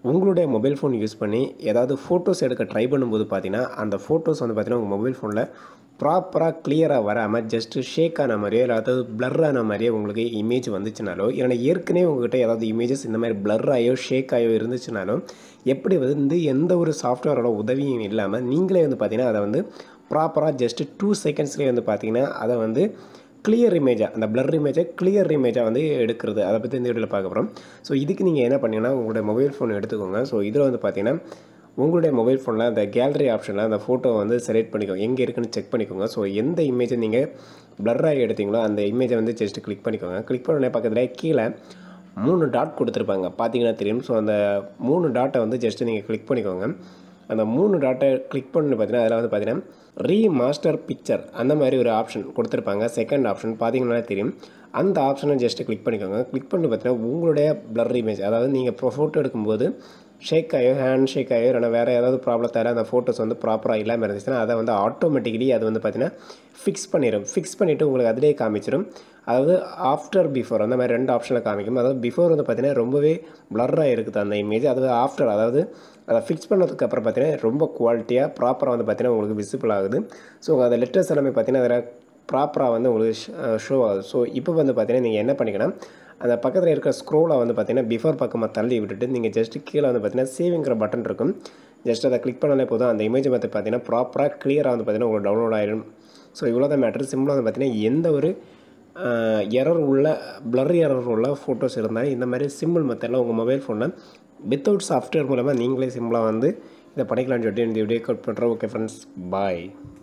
உங்களுடைய mobile phone use பண்ணி ஏதாவது ஃபோட்டோஸ் எடுக்க ட்ரை பண்ணும்போது பார்த்தீங்கன்னா அந்த ஃபோட்டோஸ் வந்து பார்த்தீங்கன்னா உங்கள் மொபைல் ஃபோனில் ப்ராப்பராக கிளியராக வராமல் ஜஸ்ட்டு ஷேக் ஆன மாதிரியோ இல்லை அதாவது blur ஆன மாதிரியோ உங்களுக்கு இமேஜ் வந்துச்சுனாலோ இல்லைனா ஏற்கனவே உங்ககிட்ட ஏதாவது இமேஜஸ் இந்த மாதிரி blur ஆகியோ ஷேக் ஆகியோ இருந்துச்சுனாலும் எப்படி வந்து எந்த ஒரு சாஃப்ட்வேரோட உதவியும் இல்லாமல் நீங்களே வந்து பார்த்தீங்கன்னா அதை வந்து ப்ராப்பராக ஜஸ்ட்டு டூ செகண்ட்ஸ்லேயே வந்து பார்த்தீங்கன்னா அதை வந்து கிளியர் இமேஜாக அந்த blur இமேஜை கிளியர் இமேஜாக வந்து எடுக்கிறது அதை பற்றி இந்த வீடியோவில் பார்க்க போகிறோம் ஸோ இதுக்கு நீங்கள் என்ன பண்ணீங்கன்னா உங்களுடைய மொபைல் ஃபோன் எடுத்துக்கோங்க ஸோ இதில் வந்து பார்த்தீங்கன்னா உங்களுடைய மொபைல் ஃபோனில் அந்த கேலரி ஆப்ஷனில் அந்த ஃபோட்டோ வந்து செலக்ட் பண்ணிக்கோங்க எங்கே இருக்குன்னு செக் பண்ணிக்கோங்க ஸோ எந்த இமேஜை நீங்கள் blur-ஆகி எடுத்தீங்களோ அந்த இமேஜை வந்து ஜஸ்ட் கிளிக் பண்ணிக்கோங்க கிளிக் பண்ண பக்கத்தில் கீழே மூணு டாட் கொடுத்துருப்பாங்க பார்த்தீங்கன்னா தெரியும் ஸோ அந்த மூணு டாட்டை வந்து ஜஸ்ட்டு நீங்கள் கிளிக் பண்ணிக்கோங்க அந்த மூணு டாட்டை கிளிக் பண்ணி பார்த்தீங்கன்னா அதில் வந்து பார்த்தீங்கன்னா ரீ மாஸ்டர் பிக்சர் அந்த மாதிரி ஒரு ஆப்ஷன் கொடுத்துருப்பாங்க செகண்ட் ஆப்ஷன் பார்த்தீங்கன்னா தெரியும் அந்த ஆப்ஷனை ஜஸ்ட்டு கிளிக் பண்ணிக்கோங்க கிளிக் பண்ணி பார்த்தீங்கன்னா உங்களுடைய blur இமேஜ் அதாவது நீங்கள் இப்போ ஃபோட்டோ எடுக்கும்போது ஷேக் ஆகியோ ஹேண்ட் ஷேக் ஆகியோ இல்லைனா வேறு ஏதாவது ப்ராப்ளத்தால் அந்த ஃபோட்டோஸ் வந்து ப்ராப்பராக இல்லாமல் இருந்துச்சுன்னா அதை வந்து ஆட்டோமேட்டிக்கலி அது வந்து பார்த்தீங்கன்னா ஃபிக்ஸ் பண்ணிடும் ஃபிக்ஸ் பண்ணிவிட்டு உங்களுக்கு அதிலே காமிச்சிடும் அதாவது ஆஃப்டர் பிஃபோர் அந்த மாதிரி ரெண்டு ஆப்ஷனில் காமிக்கும் அதாவது பிஃபோர் வந்து பார்த்தீங்கன்னா ரொம்பவே blur-ஆக இருக்குது அந்த இமேஜ் அது ஆஃப்டர் அதாவது அதை ஃபிக்ஸ் பண்ணதுக்கு அப்புறம் பார்த்தீங்கன்னா ரொம்ப குவாலிட்டியாக ப்ராப்பராக வந்து பார்த்தீங்கன்னா உங்களுக்கு விசிபிள் ஆகுது ஸோ அந்த லெட்டர்ஸ் எல்லாமே பார்த்தீங்கன்னா அதில் ப்ராப்பராக வந்து உங்களுக்கு ஷோ ஆகுது ஸோ இப்போ வந்து பார்த்தீங்கன்னா நீங்கள் என்ன பண்ணிக்கணும் அந்த பக்கத்தில் இருக்கிற ஸ்க்ரோலை வந்து பார்த்தீங்கன்னா பிஃபோர் பக்கமாக தள்ளி விட்டுட்டு நீங்கள் ஜஸ்ட் கீழே வந்து பார்த்தீங்கன்னா சேவிங்கிற பட்டன் இருக்கும் ஜஸ்ட் அதை கிளிக் பண்ணாலே போதும் அந்த இமேஜை பார்த்து பார்த்தீங்கன்னா ப்ராப்பராக கிளியராக வந்து பார்த்தீங்கன்னா உங்களுக்கு டவுன்லோட் ஆகிடும் ஸோ இவ்வளோ தான் மேட்ரு சிம்பிளாக வந்து பார்த்தீங்கன்னா எந்த ஒரு எரர் உள்ள blur எரர் உள்ள ஃபோட்டோஸ் இருந்தாலும் இந்த மாதிரி சிம்பிள் மெத்தடில் உங்கள் மொபைல் ஃபோனில் வித்தவுட் சாஃப்ட்வேர் மூலமாக நீங்களே சிம்பிளாக வந்து இதை பண்ணிக்கலாம்னு சொல்லிட்டு இந்த வீடியோ கட் பண்ணுறோம் ஓகே ஃப்ரெண்ட்ஸ் பாய்